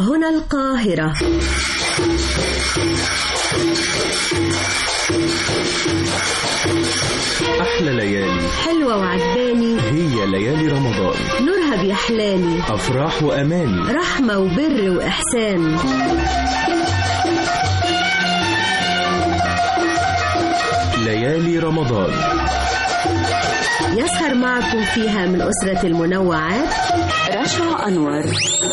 هنا القاهرة أحلى ليالي حلوة وعجباني هي ليالي رمضان نورها بيحلالي أفراح وأماني رحمة وبر وإحسان ليالي رمضان يسهر معكم فيها من أسرة المنوعات رشا أنور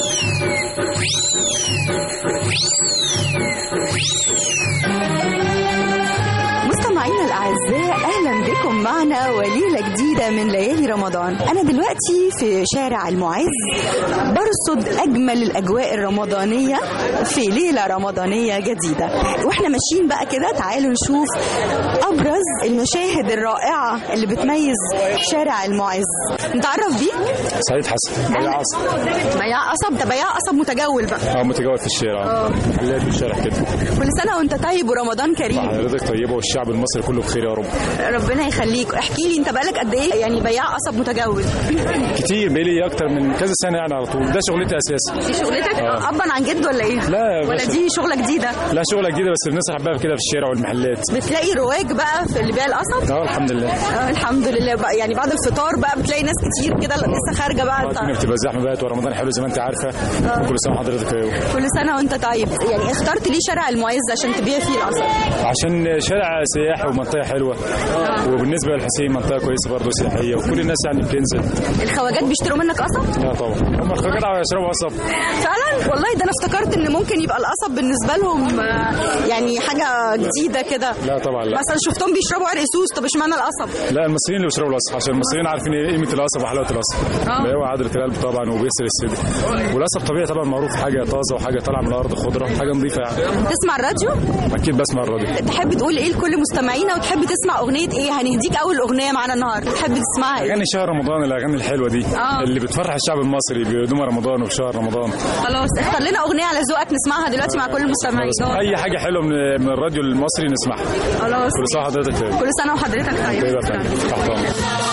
مستمعينا الأعزاء أهلا بكم معنا وليلة جديدة من ليالي رمضان أنا دلوقتي في شارع المعز برصد أجمل الأجواء الرمضانية في ليلة رمضانية جديدة وإحنا ماشيين بقى كده تعالوا نشوف أبرز المشاهد الرائعة اللي بتميز شارع المعز نتعرف بيه سعيد حسن بياع عصر بياع قصب ده بياع قصب متجول بقى اه متجول في الشارع محلات في الشارع كده كل سنة وأنت طيب ورمضان كريم حضرتك طيبه والشعب المصري كله بخير يا رب ربنا يخليك احكي لي انت بقالك قد ايه يعني بياع قصب متجول كتير بقالي اكتر من كذا سنه يعني على طول ده شغلتي اساسا دي شغلتك آه. ابا عن جد ولا ايه لا يا ولا باشا. دي شغله جديده لا شغله جديده بس الناس حباها كده في الشارع والمحلات بتلاقي رواج بقى في اللي بيع القصب اه الحمد لله آه الحمد لله بقى يعني بعد الفطار بقى بتلاقي ناس كتير كده لسه خارجه بقى الدنيا بتبقى زحمه بقى ورمضان حلو زي ما انت عارفه كل سنه وحضرتك طيب كل سنه وانت طيب يعني اخترت ليه شارع المعز عشان تبيع فيه القصب عشان شارع سياحي ومنطقه حلوه وبالنسبه للحسين منطقه كويسه برضه سياحيه وكل الناس يعني بتنزل الخواجات بيشتروا منك قصب لا طبعا هم الخواجات عم يشربوا قصب فعلا والله ده انا افتكرت ان ممكن يبقى القصب بالنسبه لهم آه، يعني حاجه جديده كده لا طبعا لا مثلا شفتهم بيشربوا عرق سوس طب اشمعنى القصب لا المصريين اللي بيشربوا القصب عشان المصريين عارفين ايه قيمه القصب وحلاوه القصب اللي هو عدله القلب طبعا وبيسر الصدر والقصب طبيعي طبعا معروف حاجه طازه وحاجه طالعه من الارض خضره حاجه نظيفه يعني تسمع الراديو اكيد بسمع الراديو تحب تقول ايه لكل مستمعينا وتحب تسمع اغنيه ايه هنهديك اول اغنيه معانا النهارده تحب تسمعها ايه اغاني شهر رمضان الاغاني الحلوه دي آه. اللي بتفرح الشعب المصري بيقدموا رمضان وفي شهر رمضان خلاص اختار لنا اغنيه على ذوقك نسمعها دلوقتي مع كل المستمعين اي حاجه حلوه من من الراديو المصري نسمعها خلاص كل سنه وحضرتك طيب كل سنه وحضرتك طيب طيب يا فندم تحت امرك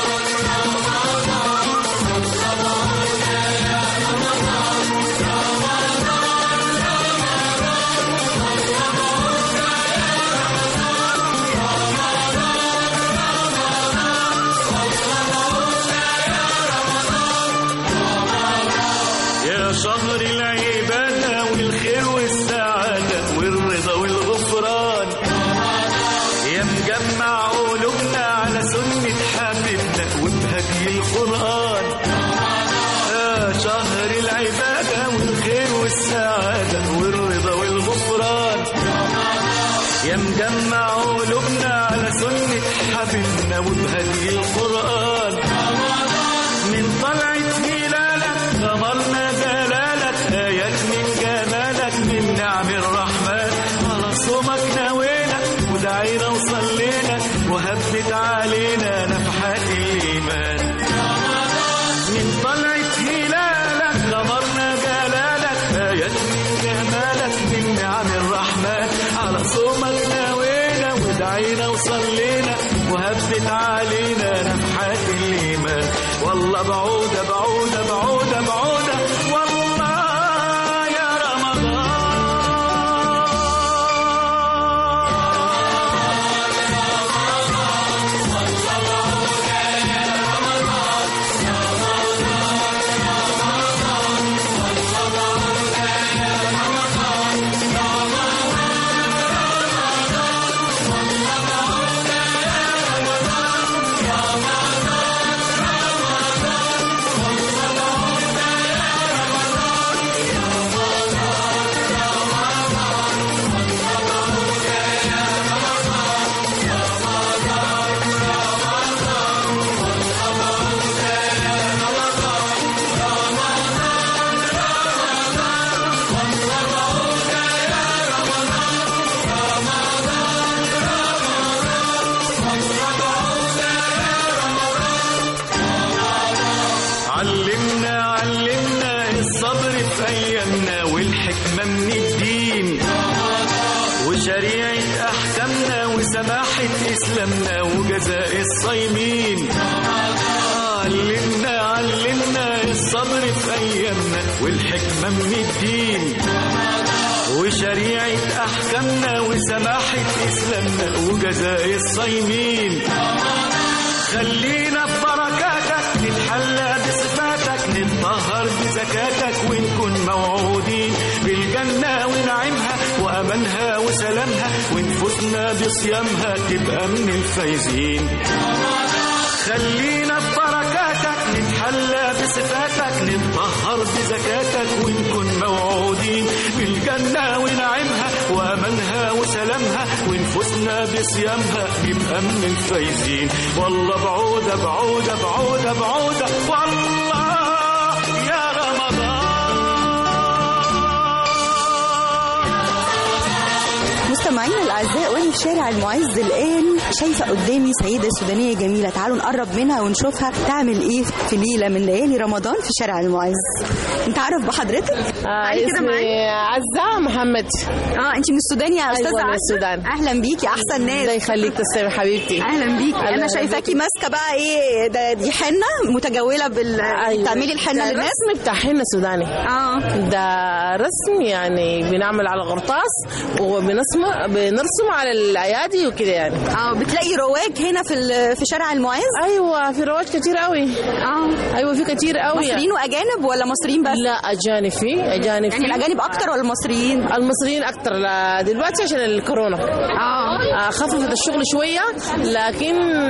يا شهر العبادة والخير والسعادة والرضا والغفران يا مجمع قلوبنا على سنة حبيبنا وبهدي القرآن يا شهر العبادة والخير والسعادة والرضا والغفران يا مجمع قلوبنا على سنة حبيبنا وبهدي القرآن من طلعة هلالك غمرنا دلالك آيات من جمالك من نعم الرحمن على صومك نوينا ودعينا وصلينا وهبت علينا نفحات الإيمان من طلعة هلالك غمرنا جلالك آيات من جمالك من نعم الرحمن على صومك نوينا ودعينا وصلينا وهبت علينا نفحات الإيمان والله بعودة بعودة بعودة بعودة والله يا رمضان علمنا علمنا الصبر في ايامنا والحكمه من الدين وشريعه احكامنا وسماحه اسلامنا وجزاء الصايمين علمنا علمنا الصبر في أيامنا والحكمة من الدين وشريعة أحكامنا وسماحة إسلامنا وجزاء الصايمين خلينا في بركاتك نتحلى بصفاتك نتطهر بزكاتك ونكون موعودين بالجنة ونعيمها وأمانها وسلامها ونفوسنا بصيامها تبقى من الفايزين خلينا في بركاتك نتحلى بصفاتك نتطهر بزكاتك ونكون موعودين بالجنة ونعيمها وأمانها وسلامها ونفوسنا بصيامها نبقى من الفايزين والله بعودة بعودة بعودة بعودة والله يا رمضان مستمعينا الاعزاء وانا في شارع المعز الان شايفه قدامي سيده سودانيه جميله تعالوا نقرب منها ونشوفها تعمل ايه في ليله من ليالي رمضان في شارع المعز انت عارف بحضرتك آه تعالي كده اسمي معايا. عزة محمد اه انت من السودان يا استاذه أيوة، من عزة؟ السودان. اهلا بيكي احسن الله ناس يخليك تسلمي حبيبتي اهلا بيكي أهلا انا شايفاكي ماسكه بقى ايه ده دي حنه متجوله بال بتعملي الحنه ده للناس رسم بتاع حنة سوداني اه ده رسم يعني بنعمل على غرطاس وبنرسم بنرسم على الايادي وكده يعني اه بتلاقي رواج هنا في ال- في شارع المعز ايوه في رواج كتير قوي اه ايوه في كتير قوي مصريين واجانب ولا مصريين بس لا اجانب في اجانب يعني في الاجانب اكتر ولا المصريين المصريين اكتر لا دلوقتي عشان الكورونا اه آه، خففت الشغل شويه لكن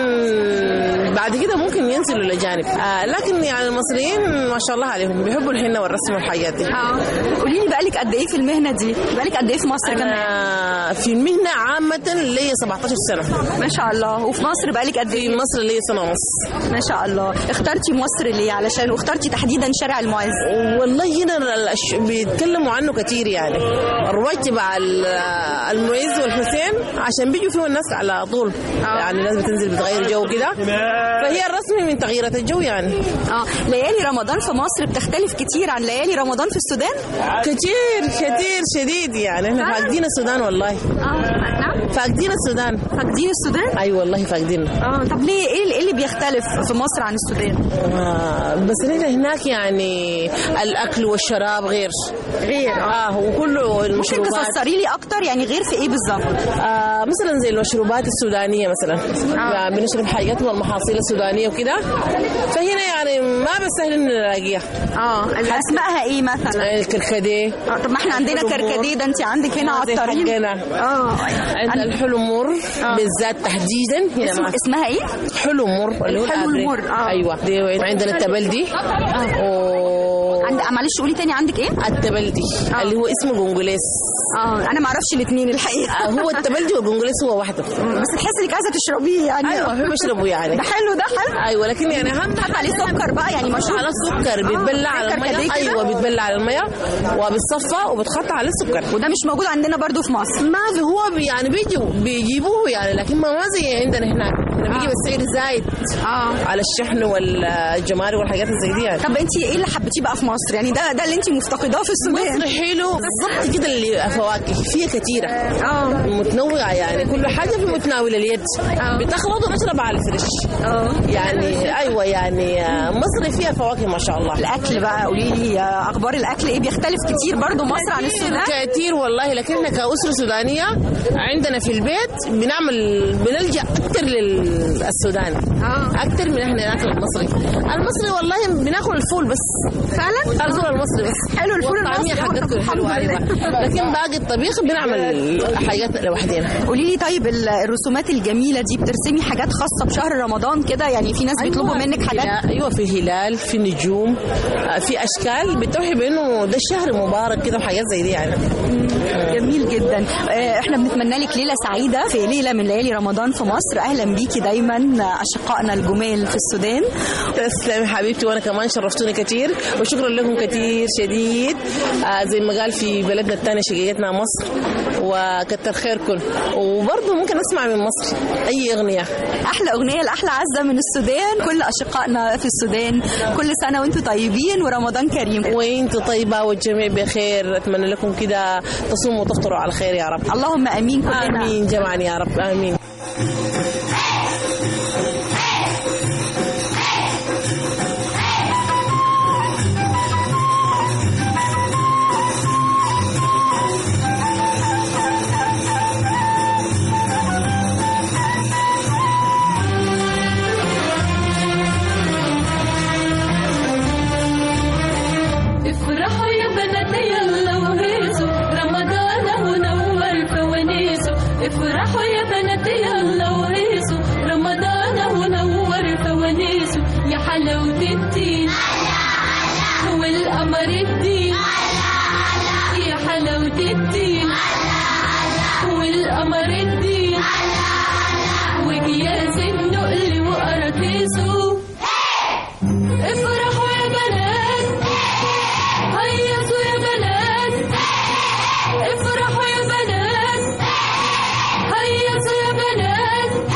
بعد كده ممكن ينزلوا الاجانب آه، لكن يعني المصريين ما شاء الله عليهم بيحبوا الحنه والرسم والحاجات دي اه قولي لي بقالك قد ايه في المهنه دي بقالك قد ايه في مصر كمان انا في المهنه عامه ليا 17 سنه ما شاء الله وفي مصر بقالك قد في ايه مصر ليا سنه ونص ما شاء الله اخترتي مصر ليه علشان واخترتي تحديدا شارع المعز والله هنا الأش- بيتكلموا عنه كتير يعني الرواج تبع ال- المعز والحسين عشان بيجوا فيه الناس على طول يعني الناس بتنزل بتغير جو كده فهي الرسم من تغييرات الجو يعني اه ليالي رمضان في مصر بتختلف كتير عن ليالي رمضان في السودان كتير كتير شديد يعني احنا فاقدين السودان والله اه نعم فاقدين السودان فاقدين السودان اي والله فاقدين اه طب ليه ايه إيه اللي بيختلف في مصر عن السودان آه بس نحن هناك يعني الاكل والشراب غير غير اه وكله ممكن المشروبات تفسري لي اكتر يعني غير في ايه بالظبط آه مثلا زي المشروبات السودانيه مثلا آه. بنشرب حاجات من المحاصيل السودانيه وكده فهنا يعني ما بسهل ان نلاقيها اه اسمائها ايه مثلا الكركديه آه طب ما احنا عندنا الحلو كركديه ده انت عندك هنا زي عطارين حقنا. اه عندنا الحلو مر بالذات تحديدا هنا اسم ما اسمها ايه حلو مر اللي هو الحلو الأبري. المر، آه. ايوه دي وعندنا التبلدي و عند معلش قولي تاني عندك ايه التبلدي اللي هو اسمه جونجوليس اه انا ما اعرفش الاثنين الحقيقه آه، هو التبلدي والجونجوليس هو واحده بس تحسي انك عايزه تشربيه يعني ايوه بحب اشربه يعني ده حلو ده حلو ايوه لكن يعني اهم حط عليه سكر بقى يعني مشروب على السكر بيتبلع على كركديه الميه كده؟ ايوه بيتبلع على الميه وبيتصفى وبتحط عليه السكر وده مش موجود عندنا برضو في مصر ما في هو بي يعني بيجوا بيجيبوه يعني لكن ما ما زي عندنا هناك هنا بيجي بالسعر زايد اه على الشحن والجمارك والحاجات اللي زي دي يعني طب انت ايه اللي حبيتيه بقى في مصر يعني ده ده اللي انت مفتقداه في السودان مصر حلو بالضبط كده اللي فواكه فيها كثيره اه متنوعه يعني كل حاجه في متناول اليد بتخلط ونشرب على الفريش اه يعني ايوه يعني آه، مصر فيها فواكه ما شاء الله الاكل بقى قولي لي آه، اخبار الاكل ايه بيختلف كتير برضو مصر عن السودان كتير والله لكن احنا كأسرة سودانية عندنا في البيت بنعمل بنلجأ أكتر للسوداني اه أكتر من احنا ناكل المصري المصري والله بناكل الفول بس فعلا الفول المصري بس حلو الفول والطعمية المصري حقتكم الحمد حلوة لله. أيوة لكن باقي الطبيخ بنعمل حاجات لوحدينا قولي لي طيب ال- الرسومات الجميله دي بترسمي حاجات خاصه بشهر رمضان كده يعني في ناس بيطلبوا منك حاجات هلا- ايوه في هلال في نجوم آه، في اشكال بتوحي بانه ده الشهر مبارك كده وحاجات زي دي يعني جميل جدا آه، احنا بنتمنى لك ليله سعيده في ليله من ليالي رمضان في مصر اهلا بيكي دايما آه، اشقائنا الجمال في السودان تسلمي حبيبتي وانا كمان شرفتوني كثير وشكرا لكم كثير شديد آه زي ما قال في بلدنا الثانيه شقيقتنا مصر وكتر خيركم وبرضه ممكن اسمع من مصر اي اغنيه احلى اغنيه لاحلى عزه من السودان كل اشقائنا في السودان كل سنه وانتم طيبين ورمضان كريم وانت طيبه والجميع بخير اتمنى لكم كده تصوموا وتفطروا على خير يا رب اللهم امين كلنا امين جمعا يا رب امين حلاوة الدين والقمر الدين وجياز النقل وقراطيسه افرحوا يا بنات هيصوا يا بنات افرحوا يا بنات هيصوا يا بنات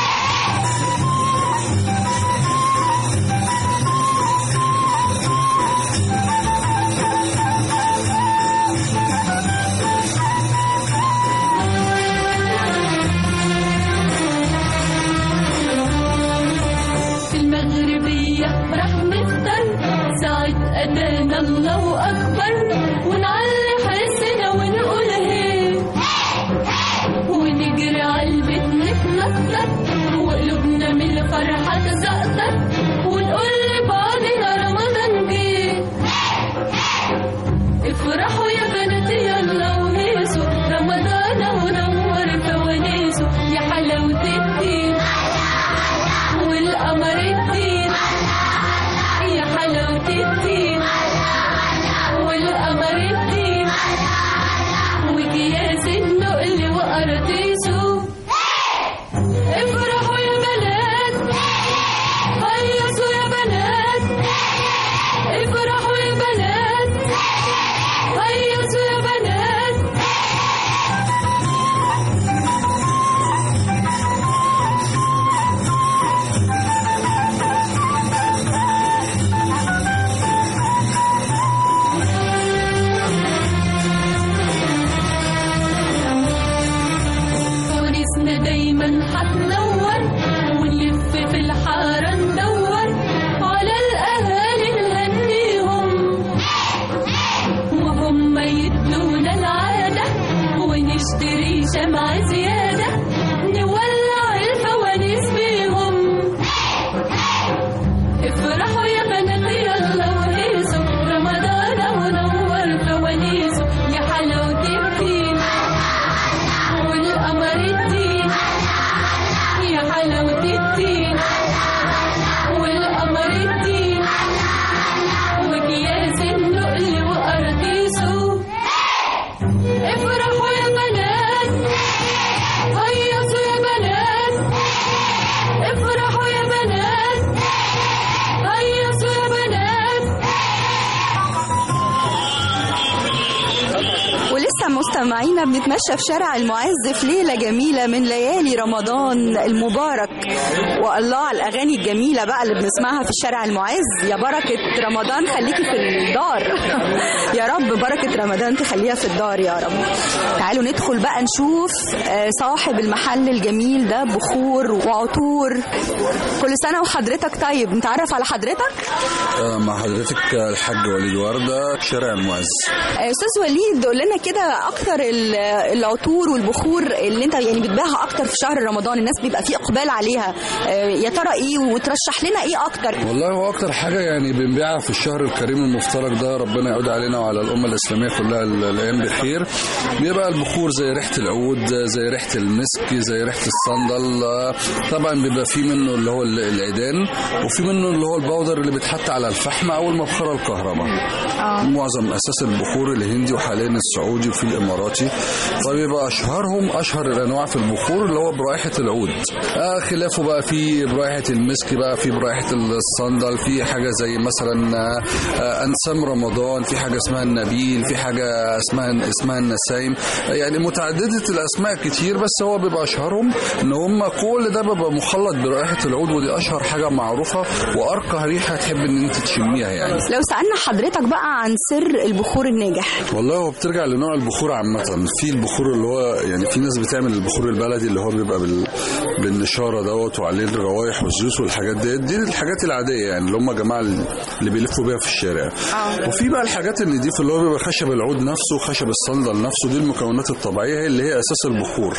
في المغربية راح نفطر ساعة أذان الله أكبر ونعلي حسنا ونقول هي ونجري على البيت نتنطط وقلوبنا من الفرحة تزقطط ونقول لبعضنا رمضان جه افرحوا يا بنات يلا وهيصوا رمضان ونور فوانيسه يا حلاوة الدين والقمر الدين يا حلاوة الدين والقمر الدين وجياز النقل وقراطيسه افرحوا يا بنات هيصوا يا بنات افرحوا يا بنات هيصوا يا بنات فوانيسنا دايما هتنور ونلف في الحارة ندور على الأهالي نهنيهم وهم يدونا العادة ونشتري شمعة زيادة نولع الفوانيس بيهم افرحوا يا بنات يلا وهيصوا رمضان ونور فوانيسه يا حلاوة الدين والقمر الدين يا حلاوة الدين والقمر الدين وجياز النقل وقراطيسه افرحوا يا بنات هيصوا يا بنات افرحوا يا بنات هيصوا يا بنات ولسه مستمعينا بنتمشى في شارع المعز في ليلة جميلة من ليالي رمضان المبارك والله على الأغاني الجميلة بقى اللي بنسمعها في الشارع المعز يا بركة رمضان خليكي في الدار يا رب بركة رمضان تخليها في الدار يا رب تعالوا ندخل بقى نشوف آه، صاحب المحل الجميل ده بخور وعطور كل سنة وحضرتك طيب نتعرف على حضرتك آه، مع حضرتك الحاج وليد وردة شارع المعز آه، استاذ وليد قول لنا كده اكتر ال- العطور والبخور اللي انت يعني بتبيعها اكتر في شهر رمضان الناس بيبقى فيه اقبال عليها آه، يا ترى ايه وترشح لنا ايه اكتر والله هو اكتر حاجه يعني بنبيعها في الشهر الكريم المفترج ده ربنا يعود علينا وعلى الامه الاسلاميه كلها ال- الايام بخير بيبقى البخور زي ريحه العود زي ريحه المسك زي ريحه الصندل آه، طبعا بيبقى في منه اللي هو ال- العيدان وفي منه اللي هو البودر اللي بيتحط على الفحم او المبخره الكهرباء معظم اساس البخور الهندي وحاليا السعودي وفي الاماراتي فبيبقى اشهرهم اشهر الانواع في البخور اللي هو برائحه العود آه خلافه بقى في برائحه المسك بقى في برائحه الصندل في حاجه زي مثلا آه، آه، انسام رمضان في حاجه اسمها النبيل في حاجه اسمها اسمها النسايم آه، يعني متعدده الاسماء كتير بس هو بيبقى اشهرهم ان هم كل ده بيبقى مخلط برائحه العود ودي اشهر حاجه معروفه وارقى ريحه تحب ان انت تشميها يعني لو سالنا حضرتك بقى عن سر البخور الناجح والله هو بترجع لنوع البخور عامة في البخور اللي هو يعني في ناس بتعمل البخور البلدي اللي هو بيبقى بال... بالنشارة دوت وعليه الروايح والزيوت والحاجات دي دي الحاجات العادية يعني اللي هم جماعة اللي بيلفوا بيها في الشارع وفي بقى الحاجات النضيفة اللي هو بيبقى خشب العود نفسه خشب الصندل نفسه دي المكونات الطبيعية هي اللي هي أساس البخور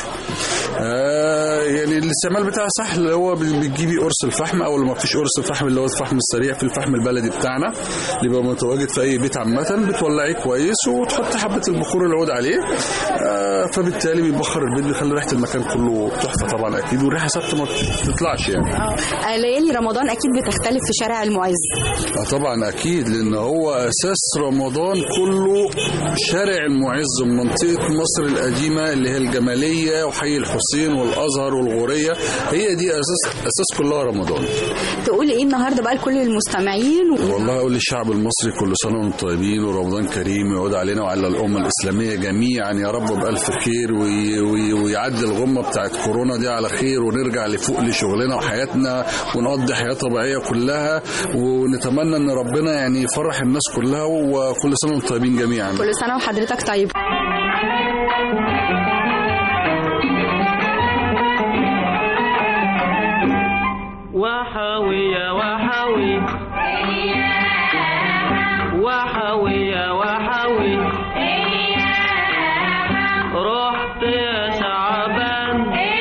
آه يعني الاستعمال بتاعها صح اللي هو بتجيبي قرص الفحم او لو ما فيش قرص الفحم اللي هو الفحم السريع في الفحم البلدي بتاعنا اللي بيبقى متواجد في اي بيت عامه بتولعيه كويس وتحط حبه البخور العود يعود عليه آه، فبالتالي بيبخر البيت بيخلي ريحه المكان كله تحفه طبعا اكيد والريحه ثابته ما بتطلعش يعني آه، ليالي رمضان اكيد بتختلف في شارع المعز اه طبعا اكيد لان هو اساس رمضان كله شارع المعز من منطقه مصر القديمه اللي هي الجماليه وحي الحسين والازهر والغوريه هي دي اساس اساس كلها رمضان تقول ايه النهارده بقى لكل المستمعين والله اقول للشعب المصري كل سنه وانتم طيبين ورمضان كريم ويعود علينا وعلى الامه الاسلاميه جميعا يا رب بالف خير وي وي ويعدي الغمه بتاعت كورونا دي على خير ونرجع لفوق لشغلنا وحياتنا ونقضي حياه طبيعيه كلها ونتمنى ان ربنا يعني يفرح الناس كلها وكل سنه وانتم طيبين جميعا كل سنه وحضرتك طيب وحوي يا وحوي وحوي يا وحوي رحت يا شعبان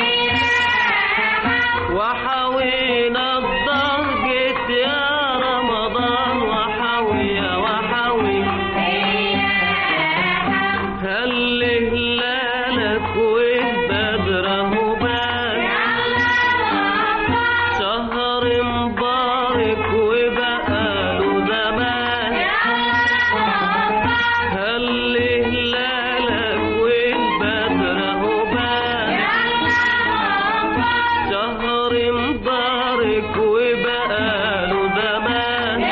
وحوينا الظهر جيت يا رمضان وحوي يا وحوي هل هلالك والبدر اهو بان شهر مبارك وبقاله زمان هل هلالك والبدر اهو بان شهر مبارك وبقاله زمان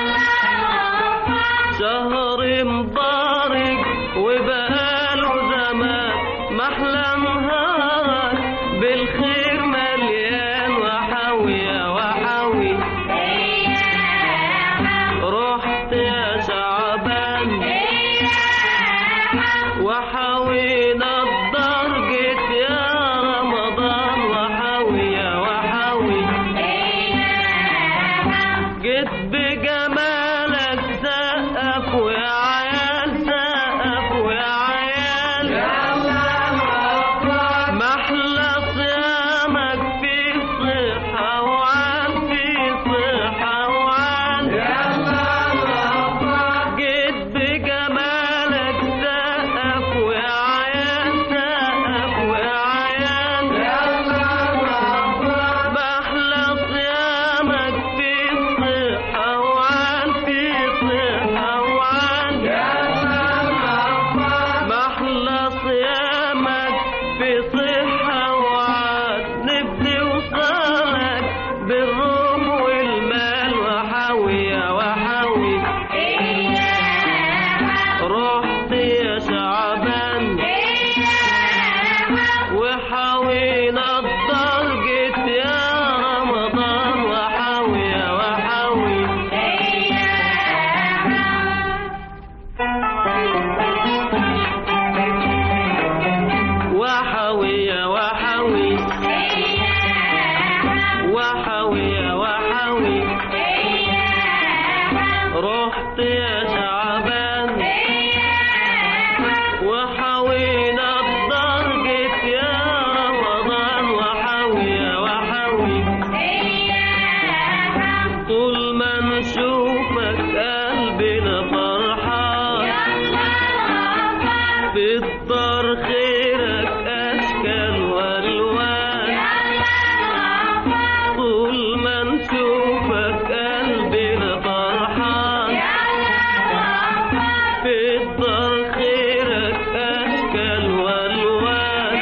شهر مبارك وبقاله زمان محلى نهارك بالخير مليان وحاوي يا وحاوي رحت يا شعبان وحاوينا الدار جيت يا رمضان وحاوي يا وحاوي جيت بجمالك سقف ويا عيال سقف ويا عيال محلى صيامك في صحة وعال في صحة وعال جيت بجمالك سقف ويا عيال سقف ويا عيال محلى صيامك في صحة وعال في صحة وعال محلى صيامك في صحة وعاد نبدي وصالك بالروح والمال وحاوي يا وحاوي رحت يا شعبان وحاوينا الدار جيت يا رمضان وحاوي يا وحاوي وحاوي يا وحاوي وحاوي يا وحاوي رحت يا شعبان وحاوينا الدار جيت يا رمضان وحاوي يا وحاوي طول ما نشوفك قلبنا فرحان بالدار خيرك اشكال والوان طول ما نشوفك قلبنا فرحان بالدار خيرك اشكال والوان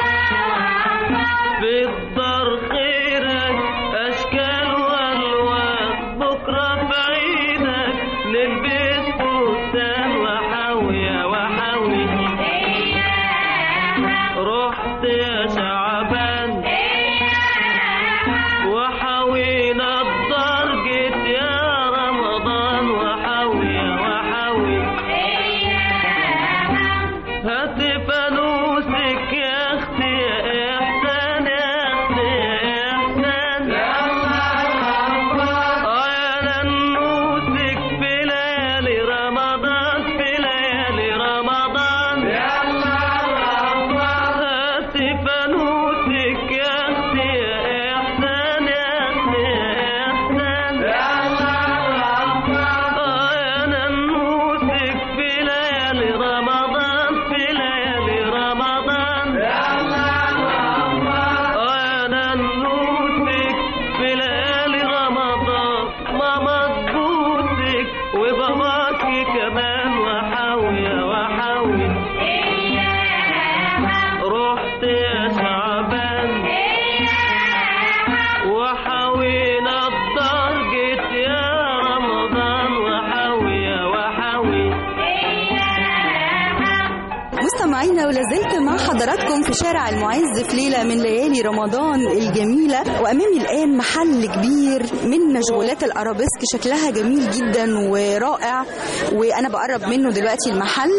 بالدار خيرك اشكال والوان بكره بعيدك نلبس فستان وحاوي يا وحاوي رحت يا شعبان وحاوينا الدار جيت يا رمضان وحاوي يا وحاوي هات فانوسك يا اختي يا احسان يا اختي يا احسان اه يا ننوسك في ليالي رمضان في ليالي رمضان هات فانوسك يا اختي يا احسان يا اختي يا احسان اه يا ننوسك في ليالي رمضان في مستمعينا ولازلت مع حضراتكم في شارع المعز في ليلة من ليالي رمضان الجميلة وأمامي الآن محل كبير من مشغولات الأرابيسك شكلها جميل جدا ورائع وأنا بقرب منه دلوقتي المحل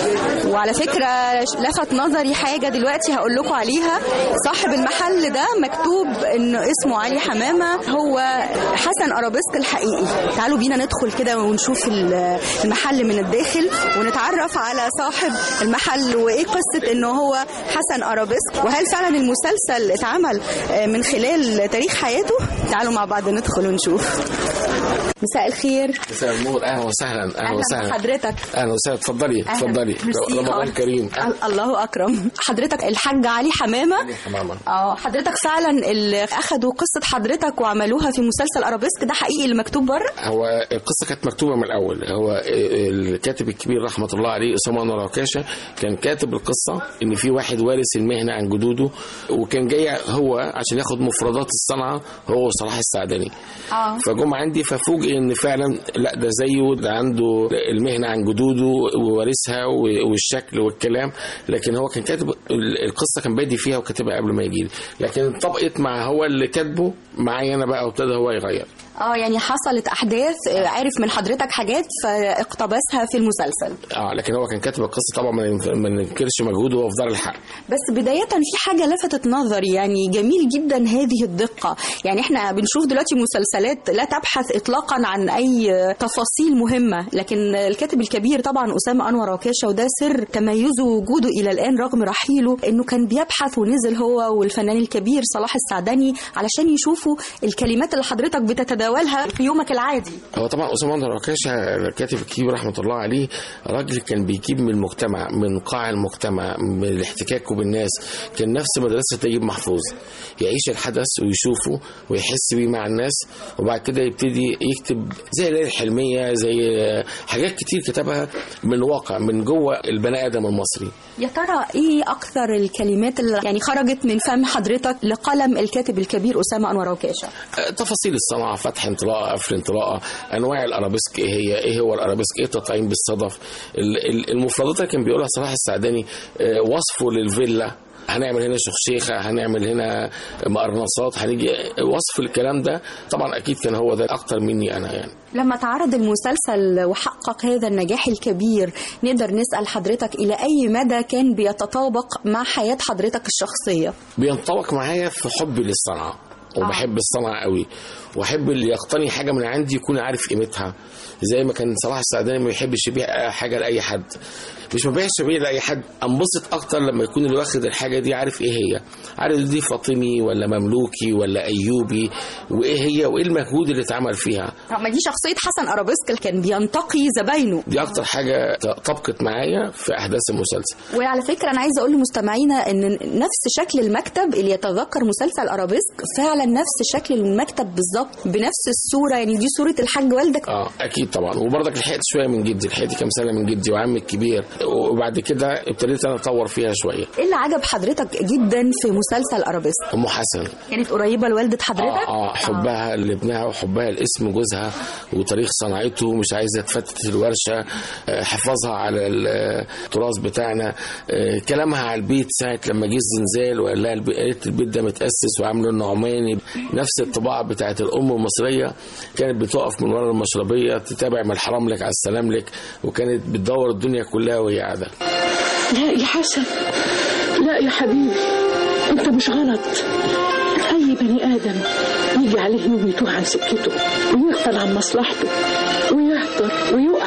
وعلى فكرة لفت نظري حاجة دلوقتي هقول لكم عليها صاحب المحل ده مكتوب إنه اسمه علي حمامة هو حسن أرابيسك الحقيقي تعالوا بينا ندخل كده ونشوف ال- المحل من الداخل ونتعرف على صاحب المحل وايه قصه انه هو حسن ارابيسك وهل فعلا المسلسل اتعمل آه، من خلال تاريخ حياته تعالوا مع بعض ندخل ونشوف مساء الخير مساء النور اهلا وسهلا اهلا اهلا وسهلا بحضرتك اهلا وسهلا اتفضلي أهلاً. اتفضلي ميرسي رمضان خالص. كريم ال- الله اكرم حضرتك الحاج علي حمامه تماما اه حضرتك فعلا اللي اخدوا قصه حضرتك وعملوها في مسلسل ارابيسك ده حقيقي اللي مكتوب بره هو القصه كانت مكتوبه من الاول هو الكاتب الكبير رحمه الله عليه اسامه انور عكاشه كان كاتب القصه ان في واحد وارث المهنه عن جدوده وكان جاي هو عشان ياخد مفردات الصنعه هو صلاح السعدني اه فجم عندي ففوجئ ان فعلا لا ده زيه ده عنده المهنه عن جدوده ووارثها و- والشكل والكلام لكن هو كان كاتب ال- القصه كان بادي فيها وكاتبها قبل ما يجي لي لكن طبقت مع هو اللي كاتبه معايا انا بقى وابتدى هو يغير اه يعني حصلت احداث آه، عارف من حضرتك حاجات فاقتبسها في المسلسل اه لكن هو كان كاتب القصه طبعا ما ننف- ما ننكرش مجهوده وهو في دار الحق بس بداية في حاجة لفتت نظري يعني جميل جدا هذه الدقة يعني احنا بنشوف دلوقتي مسلسلات لا تبحث اطلاقا عن اي تفاصيل مهمة لكن الكاتب الكبير طبعا أسامة أنور عكاشة وده سر تميزه وجوده إلى الآن رغم رحيله انه كان بيبحث ونزل هو والفنان الكبير صلاح السعدني علشان يشوفوا الكلمات اللي حضرتك بتتداولها في يومك العادي هو طبعا اسامه انور عكاشه الكاتب الكبير رحمه الله عليه راجل كان بيجيب من المجتمع من قاع المجتمع من احتكاكه بالناس كان نفس مدرسه نجيب محفوظ يعيش الحدث ويشوفه ويحس بيه مع الناس وبعد كده يبتدي يكتب زي الليله الحلميه زي حاجات كتير كتبها من واقع من جوه البني ادم المصري يا ترى ايه اكثر الكلمات اللي يعني خرجت من فم حضرتك لقلم الكاتب الكبير اسامه انور عكاشه تفاصيل الصنعة فتح انطلاقة قفل انطلاقة أنواع الأرابيسك إيه هي إيه هو الأرابيسك إيه التطعيم بالصدف ال- ال- المفردات اللي كان بيقولها صلاح السعداني آه، وصفه للفيلا هنعمل هنا شخشيخة هنعمل هنا مقرنصات هنيجي وصف الكلام ده طبعا أكيد كان هو ده أكتر مني أنا يعني لما تعرض المسلسل وحقق هذا النجاح الكبير نقدر نسال حضرتك الى اي مدى كان بيتطابق مع حياه حضرتك الشخصيه بينطبق معايا في حبي للصنعة وبحب الصنعة قوي واحب اللي يقتني حاجه من عندي يكون عارف قيمتها زي ما كان صلاح السعداني ما يحبش يبيع حاجه لاي حد مش ما بيعش بيه لاي حد انبسط اكتر لما يكون اللي واخد الحاجه دي عارف ايه هي عارف دي فاطمي ولا مملوكي ولا ايوبي وايه هي وايه المجهود اللي اتعمل فيها ما دي شخصيه حسن ارابيسك اللي كان بينتقي زباينه دي اكتر حاجه طبقت معايا في احداث المسلسل وعلى فكره انا عايزه اقول لمستمعينا ان نفس شكل المكتب اللي يتذكر مسلسل ارابيسك فعلا نفس شكل المكتب بالظبط بنفس الصوره يعني دي صوره الحاج والدك اه اكيد طبعا وبرضك لحقت شويه من جدي لحقت كام سنه من جدي وعمي الكبير وبعد كده ابتديت انا اطور فيها شويه ايه اللي عجب حضرتك جدا في مسلسل ارابيسك ام حسن كانت قريبه لوالده حضرتك اه, آه حبها لابنها وحبها لاسم جوزها وتاريخ صنعته مش عايزه تفتت الورشه آه حفاظها على التراث بتاعنا آه كلامها على البيت ساعه لما جه الزلزال وقال لها البي- قالت البيت ده متاسس وعامله النعماني نفس الطباعه بتاعت الام المصريه كانت بتقف من ورا المشربيه تتابع من الحرام لك على السلام لك وكانت بتدور الدنيا كلها وهي قاعده لا يا حسن لا يا حبيبي انت مش غلط اي بني ادم يجي عليه يوم يتوه عن سكته ويغفل عن مصلحته ويهدر ويقع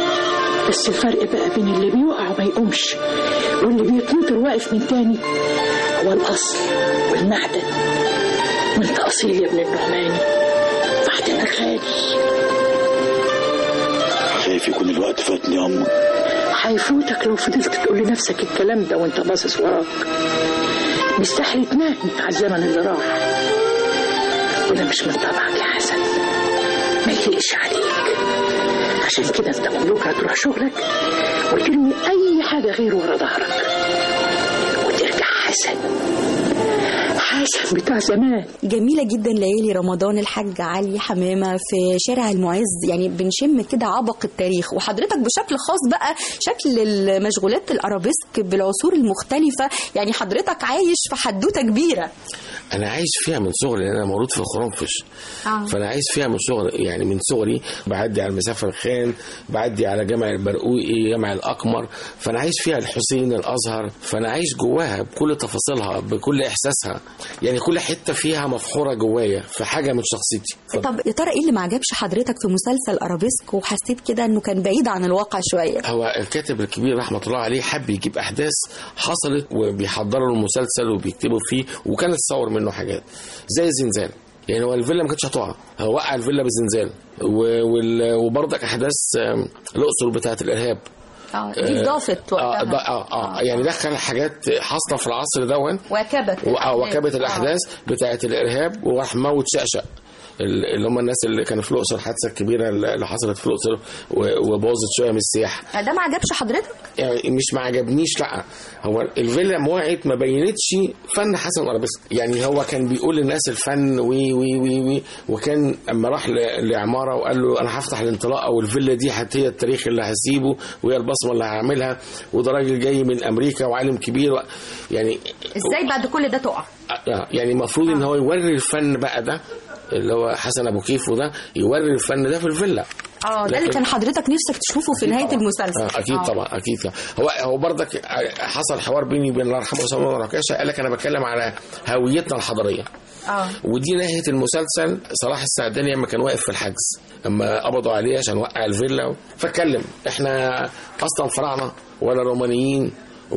بس الفرق بقى بين اللي بيقع وما يقومش واللي بيتنطر واقف من تاني هو الاصل والمعدن وانت اصيل يا ابن النعماني معدنك غالي خايف يكون الوقت فاتني يا أمه هيفوتك لو فضلت تقول لنفسك الكلام ده وانت باصص وراك مستحيل تنام على الزمن اللي راح وده مش من طبعك يا حسن ما يليقش عليك عشان كده انت من بكره تروح شغلك وترمي اي حاجه غير ورا ظهرك وترجع حاسس حسن حسن بتاع زمان جميلة جدا ليالي رمضان الحاج علي حمامة في شارع المعز يعني بنشم كده عبق التاريخ وحضرتك بشكل خاص بقى شكل المشغولات الأرابيسك بالعصور المختلفة يعني حضرتك عايش في حدوتة كبيرة انا عايش فيها من صغري لان انا مولود في خرنفش آه. فانا عايش فيها من صغري يعني من صغري بعدي على المسافه الخان بعدي على جامع البرقوقي جامع الاقمر فانا عايش فيها الحسين الازهر فانا عايش جواها بكل تفاصيلها بكل احساسها يعني كل حته فيها مفحوره جوايا في حاجه من شخصيتي طب يا ترى ايه اللي ما عجبش حضرتك في مسلسل أرابيسك وحسيت كده انه كان بعيد عن الواقع شوية هو الكاتب الكبير رحمه الله عليه حب يجيب احداث حصلت وبيحضروا المسلسل وبيكتبوا فيه وكانت تصور منه حاجات زي الزنزانه يعني هو الفيلا ما كانتش هتقع هو وقع الفيلا بالزنزانه و- وال- وبرضك احداث آم، الاقصر بتاعه الارهاب اه دي اضافت اه وقتها ده- اه اه يعني دخل حاجات حاصله في العصر دون وكبت و- آه، وكبت الاحداث بتاعه الارهاب وراح موت شقشق ال- اللي هم الناس اللي كانوا في الاقصر الحادثه الكبيره اللي حصلت في الاقصر و- وبوظت شويه من السياحه ده ما عجبش حضرتك يعني مش ما عجبنيش لا هو الفيلا موعت ما بينتش فن حسن ارابيسك يعني هو كان بيقول للناس الفن وي وي وي وي وكان اما راح ل- لعماره وقال له انا هفتح الانطلاقه والفيلا دي هت- هي التاريخ اللي هسيبه وهي البصمه اللي هعملها وده راجل جاي من امريكا وعالم كبير و... يعني ازاي بعد كل ده تقع آه، يعني المفروض ان هو يوري الفن بقى ده اللي هو حسن ابو كيفو ده يوري الفن ده في الفيلا اه ده اللي لكن- كان حضرتك نفسك تشوفه في نهاية المسلسل آه اكيد آه. طبعا اكيد طبعا. هو هو برضك حصل حوار بيني وبين الله يرحمه اسامه الله ركاشه قال لك انا بتكلم على هويتنا الحضاريه اه ودي نهايه المسلسل صلاح السعداني لما كان واقف في الحجز اما قبضوا عليه عشان وقع الفيلا فاتكلم احنا اصلا فراعنه ولا رومانيين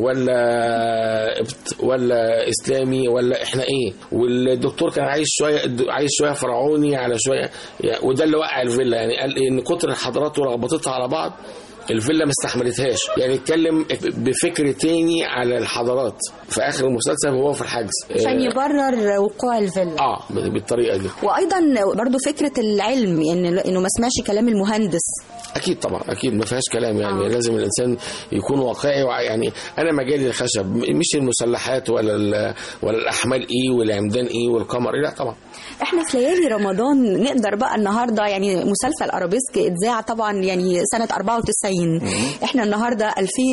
ولا قبط ولا اسلامي ولا احنا ايه والدكتور كان عايش شويه عايش شويه فرعوني على شويه يعني وده اللي وقع الفيلا يعني قال ان كتر الحضارات ورغبتها على بعض الفيلا ما استحملتهاش يعني اتكلم بفكر تاني على الحضارات في اخر المسلسل وهو في الحجز عشان يبرر وقوع الفيلا اه بالطريقه دي وايضا برضو فكره العلم يعني انه ما سمعش كلام المهندس اكيد طبعا اكيد ما فيهاش كلام يعني آه. لازم الانسان يكون واقعي وع- يعني انا مجالي الخشب م- مش المسلحات ولا ال- ولا الاحمال ايه والعمدان ايه والقمر إيه لا طبعا احنا في ليالي رمضان نقدر بقى النهارده يعني مسلسل ارابيسك اتذاع طبعا يعني سنه 94 احنا النهارده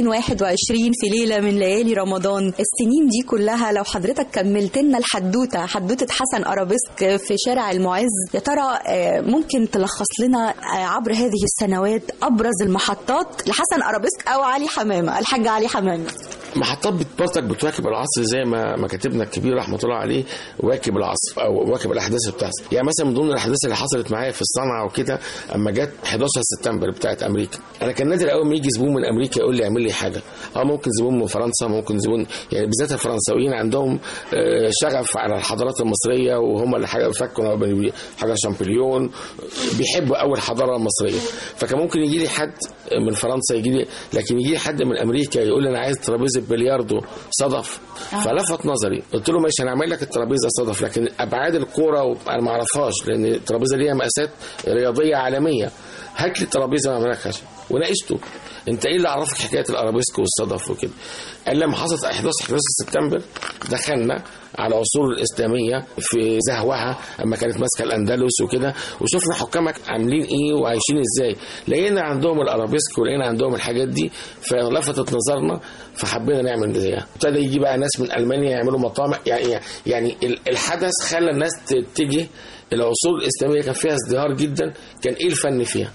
2021 في ليله من ليالي رمضان السنين دي كلها لو حضرتك كملت لنا الحدوته حدوته حسن ارابيسك في شارع المعز يا ترى آه، ممكن تلخص لنا آه، عبر هذه السنوات ابرز المحطات لحسن ارابيسك او علي حمامه الحاج علي حمامه محطات بت- برضك بتواكب العصر زي ما ما كاتبنا الكبير رحمه الله عليه واكب العصر او واكب الاحداث بتاعته يعني مثلا من ضمن الاحداث اللي حصلت معايا في الصنعه وكده اما جت 11 سبتمبر بتاعت امريكا انا كان نادر قوي ما يجي زبون من امريكا يقول لي اعمل لي حاجه اه ممكن زبون من فرنسا ممكن زبون يعني بالذات الفرنساويين عندهم آه، شغف على الحضارات المصريه وهم اللي حاجه فكوا بي- حاجه شامبليون بيحبوا قوي الحضاره المصريه فكان ممكن يجي لي حد من فرنسا يجي لي لكن يجي لي حد من امريكا يقول لي انا عايز ترابيزه بلياردو صدف فلفت نظري قلت له ماشي هنعمل لك الترابيزه صدف لكن ابعاد الكوره انا ما اعرفهاش لان الترابيزه ليها مقاسات رياضيه عالميه هات لي الترابيزه واعمل لك خشب وناقشته انت ايه اللي عرفك حكايه الارابيسك والصدف وكده قال لما حصلت 11 11 سبتمبر دخلنا على العصور الاسلاميه في زهوها اما كانت ماسكه الاندلس وكده وشفنا حكامك عاملين ايه وعايشين ازاي لقينا عندهم الارابيسك ولقينا عندهم الحاجات دي فلفتت نظرنا فحبينا نعمل زيها ابتدى يجي بقى ناس من المانيا يعملوا مطامع يعني يعني ال- الحدث خلى الناس تتجه العصور الاسلاميه كان فيها ازدهار جدا كان ايه الفن فيها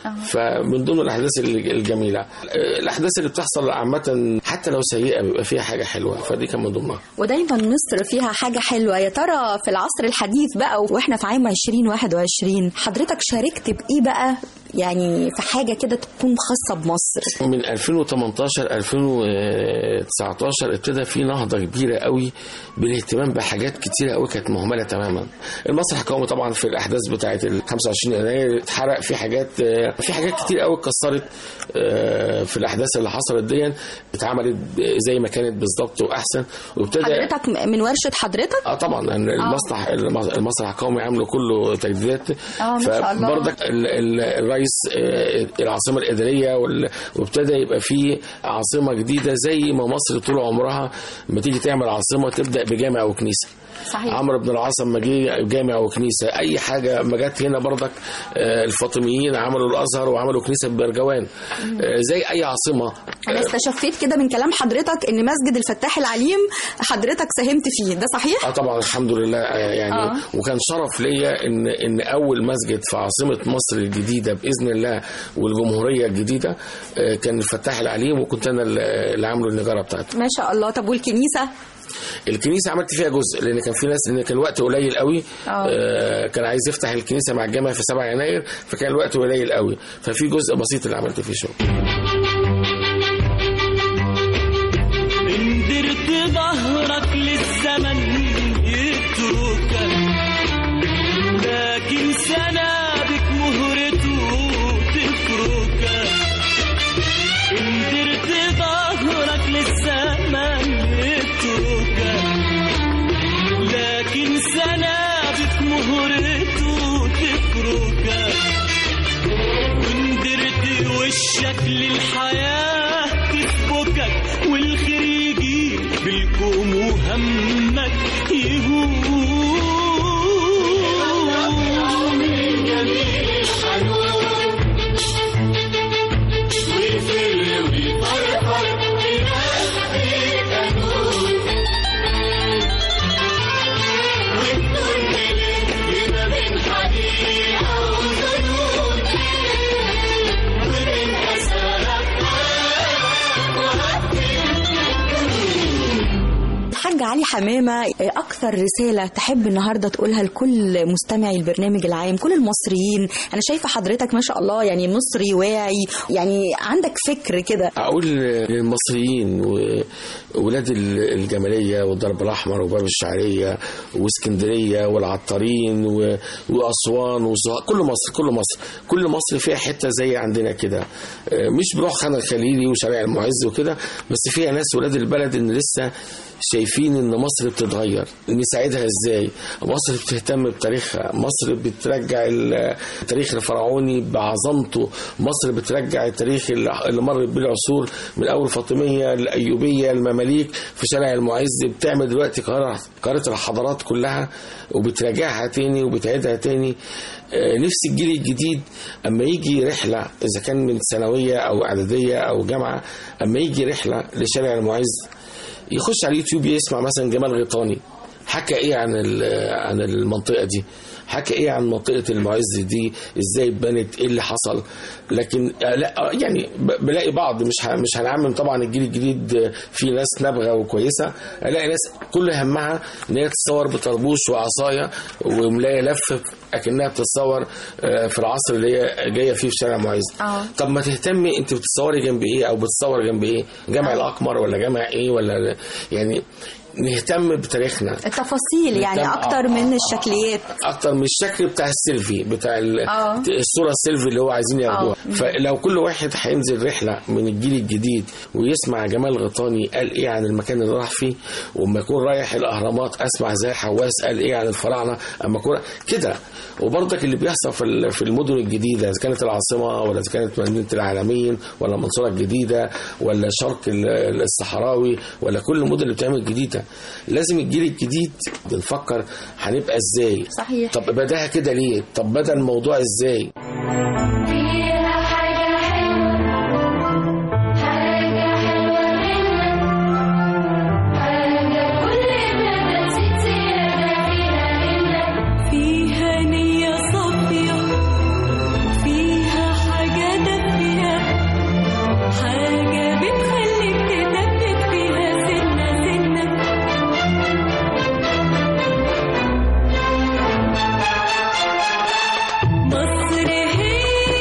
فمن ضمن الاحداث الج- الجميله آه، الاحداث اللي بتحصل عامه حتى لو سيئه بيبقى فيها حاجه حلوه فدي كان من ضمنها ودايما مصر فيها حاجة حلوة يا ترى في العصر الحديث بقى واحنا في عام 2021 حضرتك شاركت بإيه بقى يعني في حاجة كده تكون خاصة بمصر من 2018 2019 ابتدى في نهضه كبيره قوي بالاهتمام بحاجات كتيره قوي كانت مهمله تماما المسرح القومي طبعا في الاحداث بتاعه ال 25 يناير اتحرق في حاجات آه، في حاجات كتير قوي اتكسرت آه، في الاحداث اللي حصلت دي اتعملت زي ما كانت بالظبط واحسن وابتدى حضرتك من ورشة حضرتك اه طبعا لأن المسرح المسرح القومي عامله كله تجديدات آه، ما شاء الله. فبرضك ال- ال- الراجل رئيس آه، العاصمه الاداريه وال- وابتدى يبقى في عاصمه جديده زي ما مصر طول عمرها لما تيجي تعمل عاصمه تبدا بجامع وكنيسه صحيح. عمرو بن العاص لما جه جامع وكنيسه اي حاجه ما جت هنا برضك آه، الفاطميين عملوا الازهر وعملوا كنيسه ببرجوان آه، زي اي عاصمه انا استشفيت كده من كلام حضرتك ان مسجد الفتاح العليم حضرتك ساهمت فيه ده صحيح اه طبعا الحمد لله آه، يعني آه. آه. وكان شرف ليا ان ان اول مسجد في عاصمه مصر الجديده باذن الله والجمهوريه الجديده آه، كان الفتاح العليم وكنت انا اللي اللي عامله النجاره بتاعته ما شاء الله طب والكنيسه الكنيسه عملت فيها جزء لان كان في ناس لان كان الوقت قليل قوي آه. آه كان عايز يفتح الكنيسه مع الجامع في 7 يناير فكان الوقت قليل قوي ففي جزء بسيط اللي عملت فيه شغل إن درت ظهرك للزمن يتركك لكن سنابك مهرته تفركك إن درت ظهرك للزمن يتركك لكن سنابك مهرته تفركك وإن درت وشك للحياة تسبكك والخير يجي بالكوم وهمك الحاج علي حمامه اكثر رساله تحب النهارده تقولها لكل مستمعي البرنامج العام كل المصريين انا شايفه حضرتك ما شاء الله يعني مصري واعي يعني عندك فكر كده اقول للمصريين وولاد الجماليه والضرب الاحمر وباب الشعريه واسكندريه والعطارين و- واسوان وزهاء كل مصر كل مصر كل مصر فيها حته زي عندنا كده آه، مش بروح خان الخليلي وشارع المعز وكده بس فيها ناس ولاد البلد ان لسه شايفين ان مصر بتتغير نساعدها ازاي مصر بتهتم بتاريخها مصر بترجع ال- التاريخ الفرعوني بعظمته مصر بترجع التاريخ اللي اللي مرت بيه العصور من اول الفاطميه الايوبيه المماليك في شارع المعز بتعمل دلوقتي قاهره قاهره الحضارات كلها وبتراجعها تاني وبتعيدها تاني آه، نفس الجيل الجديد اما يجي رحله اذا كان من ثانويه او اعداديه او جامعه اما يجي رحله لشارع المعز يخش على اليوتيوب يسمع مثلا جمال غيطاني حكى ايه عن ال- عن المنطقه دي حكى ايه عن منطقه المعز دي ازاي اتبنت ايه اللي حصل لكن آه، لا آه، يعني ب- بلاقي بعض مش ه- مش هنعمم طبعا الجيل الجديد آه، في ناس نابغه وكويسه الاقي ناس كل همها ان هي تتصور بطربوش وعصايه وملايه لف اكنها بتتصور آه، في العصر اللي هي جايه فيه في شارع معز اه طب ما تهتمي انت بتتصوري جنب ايه او بتصور جنب ايه جامع الاقمر ولا جامع ايه ولا يعني نهتم بتاريخنا التفاصيل يعني نهتم- اكتر آه، من آه، الشكليات اكتر من الشكل بتاع السيلفي بتاع ال- آه. الصوره السيلفي اللي هو عايزين ياخدوها آه. فلو كل واحد هينزل رحله من الجيل الجديد ويسمع جمال غيطاني قال ايه عن المكان اللي راح فيه واما يكون رايح الاهرامات اسمع زي حواس قال ايه عن الفراعنه اما يكون كده وبرضك اللي بيحصل في ال- في المدن الجديده اذا كانت العاصمه ولا اذا كانت مدينه العالمين ولا المنصوره الجديده ولا شرق ال- الصحراوي ولا كل المدن اللي بتعمل جديده لازم الجيل الجديد بنفكر هنبقى ازاي صحيح طب بداها كده ليه طب بدا الموضوع ازاي فيها حاجة حلوة حاجة حلوة منك حاجة كل ما تزيد زيادة فيها إنك فيها نية صافية فيها حاجة دافية حاجة بتخليك تدبك فيها سنة سنة مصر هي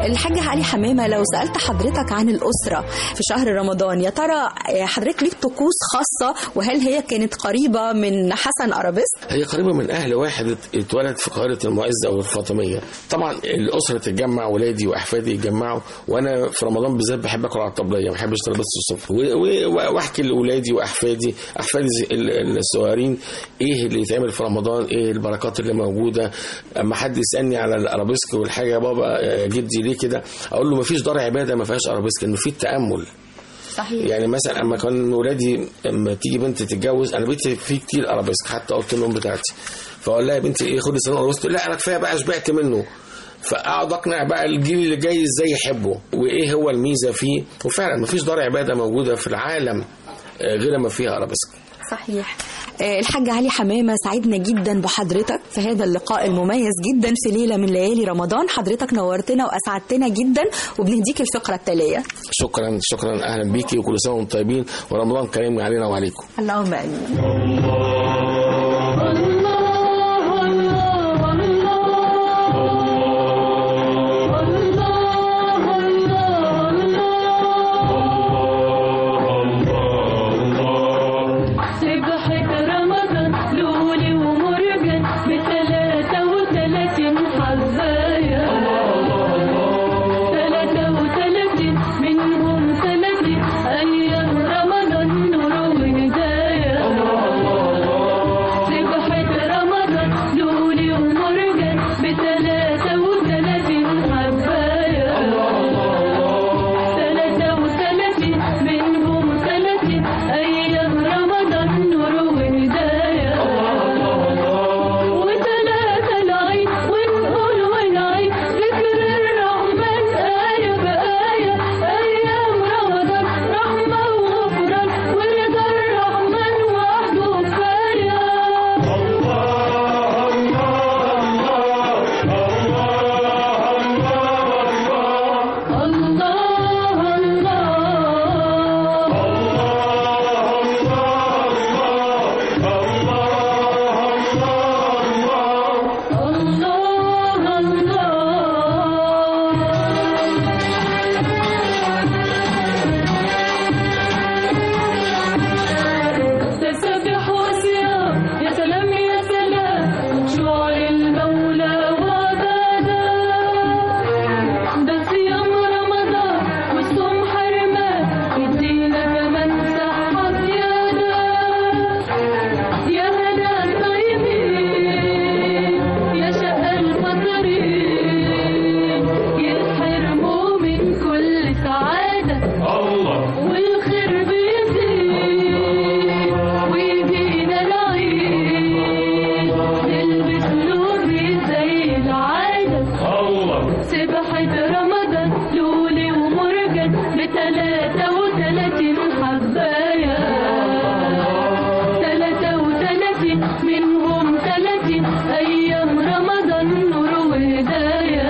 الحاج علي حمامه لو سالت حضرتك عن الاسره في شهر رمضان يا ترى حضرتك ليك طقوس خاصه وهل هي كانت قريبه من حسن ارابيسك هي قريبه من اهل واحد اتولد في قاهره المعز او الفاطميه طبعا الاسره تتجمع ولادي واحفادي يتجمعوا وانا في رمضان بالذات بحب اكل على الطبليه ما بحبش ترابيزه الصبح و- و- واحكي لاولادي واحفادي احفادي ال- الصغيرين ايه اللي يتعمل في رمضان ايه البركات اللي موجوده اما حد يسالني على الارابيسك والحاجه يا بابا يا جدي ليه كده اقول له ما فيش دار عباده ما فيهاش ارابيسك انه في التامل صحيح يعني مثلا اما كان ولادي اما تيجي بنت تتجوز انا بيتي فيه كتير ارابيسك حتى قلت لهم بتاعتي فاقول لها يا بنتي ايه خدي صالون ارابيسك تقول لا انا كفايه بقى شبعت منه فاقعد اقنع بقى الجيل اللي جاي ازاي يحبه وايه هو الميزه فيه وفعلا مفيش دار عباده موجوده في العالم آه، غير ما فيها ارابيسك صحيح آه، الحاج علي حمامة سعدنا جدا بحضرتك في هذا اللقاء المميز جدا في ليلة من ليالي رمضان حضرتك نورتنا وأسعدتنا جدا وبنهديك الفقرة التالية شكرا شكرا اهلا بيكي وكل سنه وانتم طيبين ورمضان كريم علينا وعليكم اللهم آمين سبحة رمضان لولي ومرجان بثلاثة وثلاثين حباية ثلاثة وثلاثين منهم ثلاثين أيام رمضان نور وهداية سبحة رمضان لولي ومرجان بثلاثة وثلاثين حباية ثلاثة وثلاثين منهم ثلاثين أيام رمضان نور وهداية وثلاثة العيد ونقول ونعيد ذكر الرحمن آية بآية أيام رمضان رحمة وغفران ورضا الرحمن وحده كفاية الله تسبح وصيام يا سلام يا سلام شعر المولى وعباده ده صيام رمضان والصوم حرمان يدينا كمان صحة زيادة يا هنا الطيبين يا شقى الفطرين يتحرموا من كل سعادة والخير بيزيد ويجينا العيد نلبس لوبي زي العادة سبحة رمضان لولي ومرجان بتلاتة وتلاتين حباية تلاتة وتلاتين منهم تلاتين أيام رمضان نور وهداية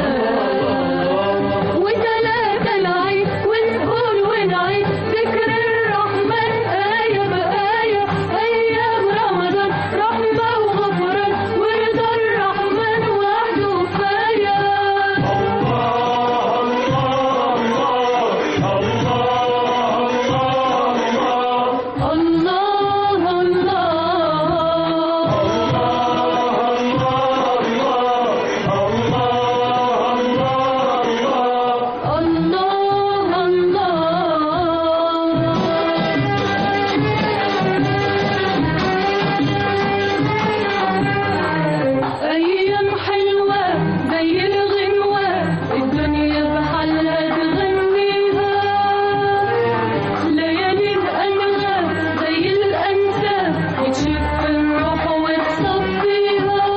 وتلاتة العيد ونقول ونعيد ذكر الرحمن آية بآية أيام رمضان رحمة وغفران ورضا الرحمن وحده كفاية الله الله أيام حلوة زي الغنوة الدنيا بحالها تغنيها ليالي الأنغام زي الأنسام يتشف الروح وتصفيها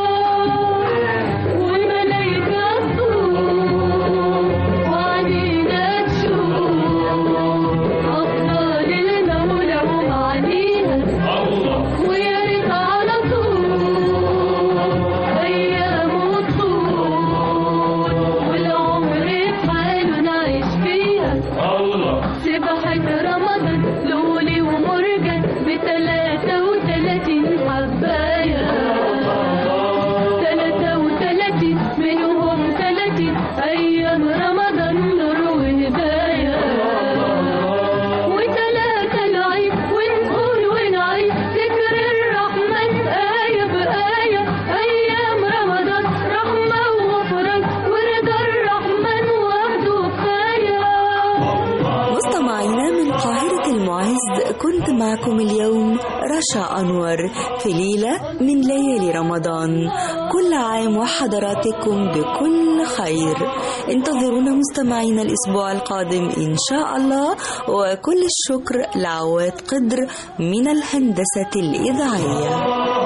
وملايكة تطوف وعنينا تشوف أفضل المولى ومعانيها ويا ريت على طول أيام طول والعمر بحاله نعيش فيها سبحة رمضان لولي ومرجان بتلاتة وتلاتين حباية تلاتة وتلاتين منهم تلاتين أيام رمضان معكم اليوم رشا أنور في ليلة من ليالي رمضان كل عام وحضراتكم بكل خير انتظرونا مستمعينا الأسبوع القادم إن شاء الله وكل الشكر لعواد قدر من الهندسة الإذاعية